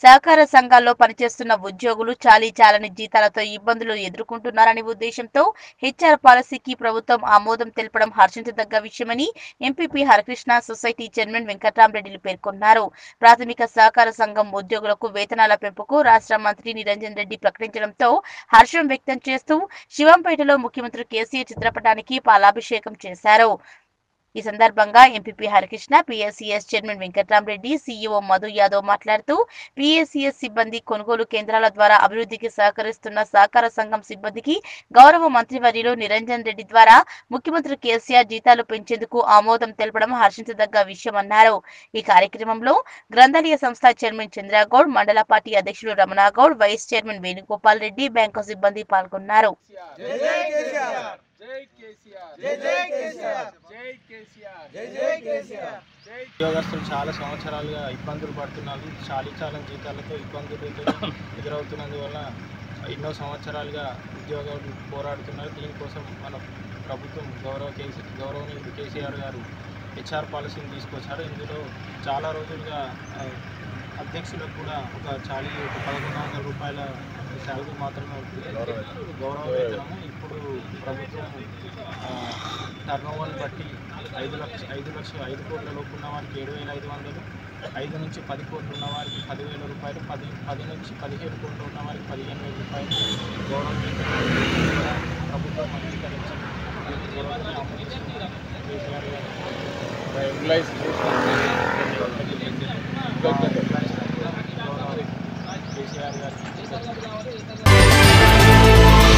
సహకార సంఘాల్లో పనిచేస్తున్న ఉద్యోగులు చాలీ చాలని జీతాలతో ఇబ్బందులు ఎదుర్కొంటున్నారనే ఉద్దేశంతో హెచ్ఆర్ పాలసీకి ప్రభుత్వం ఆమోదం తెలపడం హర్షించదగ్గ విషయమని ఎంపీపీ హరకృష్ణ సొసైటీ చైర్మన్ వెంకట్రామరెడ్డిలు పేర్కొన్నారు ప్రాథమిక సహకార సంఘం ఉద్యోగులకు వేతనాల పెంపుకు రాష్ట్ర మంత్రి నిరంజన్ రెడ్డి ప్రకటించడంతో హర్షం వ్యక్తం చేస్తూ శివంపేటలో ముఖ్యమంత్రి కేసీఆర్ చిత్రపటానికి పాలాభిషేకం చేశారు ఈ సందర్భంగా MPP Harikrishna PSCS chairman Venkatramareddy CEO Madhu Yadav మాట్లాడుతూ పిఎస్సిఎస్ సిబ్బంది కొనుగోలు కేంద్రాల ద్వారా అభివృద్ధికి సహకరిస్తున్న సహకార సంఘం సిబ్బందికి గౌరవ మంత్రివర్యులు నిరంజన్ రెడ్డి ద్వారా ముఖ్యమంత్రి కేసీఆర్ జీతాలు పెంచేందుకు ఆమోదం తెలపడం హర్షించదగ్గ విషయమన్నారు ఈ కార్యక్రమంలో గ్రంథాలయ సంస్థ చైర్మన్ చంద్రగౌడ్ మండల పార్టీ అధ్యక్షుడు Ramanagoud vice chairman Venugopal Reddy bank సిబ్బంది పాల్గొన్నారు జై జై కేసీఆర్ జై కేసీఆర్ జై జై కేసీఆర్ జై కేసీఆర్ జై జై కేసీఆర్ జై ఉద్యోగస్తులు చాలా సంవత్సరాలుగా ఇబ్బందులు పడుతున్నారు చాలీ చాలని జీతాలతో ఇబ్బందులు ఎదురు- ఎదురవుతున్నందువల్ల ఎన్నో సంవత్సరాలుగా ఉద్యోగాలు పోరాడుతున్నారు దీనికోసం మన ప్రభుత్వం గౌరవ కేసీ గౌరవనీయుడు కేసీఆర్ గారు హెచ్ఆర్ పాలసీని తీసుకొచ్చారు ఇందులో చాలా రోజులుగా ఆ, అధ్యక్షులకు కూడా ఒక చాలీ ఒక పదకొండు వందల రూపాయల శాలరీ మాత్రమే ఉంటుంది గౌరవ వేతనము ఇప్పుడు ప్రభుత్వం టర్న్ ఓవర్ని బట్టి ఐదు లక్ష ఐదు లక్షల ఐదు కోట్ల లోపు ఉన్న వారికి ఏడు వేల ఐదు వందలు ఐదు నుంచి పది కోట్లు ఉన్న వారికి పదివేల రూపాయలు పది పది నుంచి పదిహేడు కోట్లు ఉన్న వారికి పదిహేను వేల రూపాయలు గౌరవ వేతనం కూడా ప్రభుత్వం అంగీకరించి దీన్ని గౌరవంగా ఆమోదిస్తుంది కేసీఆర్ గారు ఎంప్లాయీస్